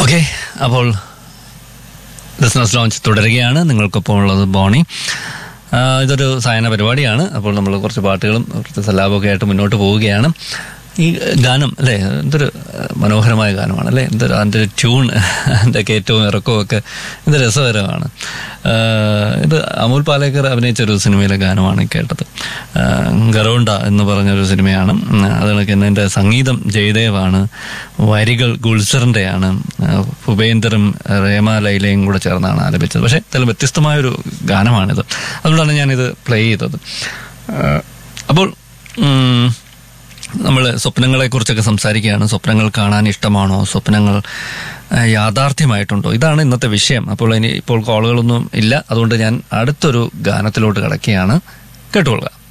okay അപ്പോൾ business launch തുടരുകയാണ് നിങ്ങൾക്കൊപ്പം ഉള്ളത് ബോണി ആ, ഇതൊരു സായന പരിപാടിയാണ് അപ്പോൾ നമ്മൾ കുറച്ച് പാട്ടുകളും കുറച്ച് സല്ലാപമൊക്കെ ആയിട്ട് മുന്നോട്ട് പോവുകയാണ് ഈ ഗാനം അല്ലേ എന്തൊരു മനോഹരമായ ഗാനമാണ് അല്ലേ എന്തൊരു അതിൻ്റെ ഒരു ട്യൂൺ അതിൻ്റെ ഏറ്റവും ഇറക്കവും ഒക്കെ എന്ത് രസകരമാണ് ആ, ഇത് അമൂൽ പാലേക്കർ അഭിനയിച്ച ഒരു സിനിമയിലെ ഗാനമാണ് ഈ കേട്ടത് ആ, ഗറോണ്ട എന്ന് പറഞ്ഞൊരു സിനിമയാണ് ഉം, അത് കണക്ക് തന്നെ ഇതിൻ്റെ സംഗീതം ജയദേവാണ് വരികൾ ഗുൾസറിൻ്റെയാണ് ഭൂപേന്ദറും റേമ ലൈലയും കൂടെ ചേർന്നാണ് ആലപിച്ചത് പക്ഷേ ഇതിൽ വ്യത്യസ്തമായൊരു ഗാനമാണിത് അതുകൊണ്ടാണ് ഞാനിത് പ്ലേ ചെയ്തത് ആ, അപ്പോൾ ഉം, നമ്മൾ സ്വപ്നങ്ങളെക്കുറിച്ചൊക്കെ സംസാരിക്കുകയാണ് സ്വപ്നങ്ങൾ കാണാൻ ഇഷ്ടമാണോ സ്വപ്നങ്ങൾ ആ, യാഥാർത്ഥ്യമായിട്ടുണ്ടോ ഇതാണ് ഇന്നത്തെ വിഷയം അപ്പോൾ ഇനി ഇപ്പോൾ കോളുകളൊന്നും ഇല്ല അതുകൊണ്ട് ഞാൻ അടുത്തൊരു ഗാനത്തിലോട്ട് കിടക്കുകയാണ് കേട്ടുകൊള്ളുക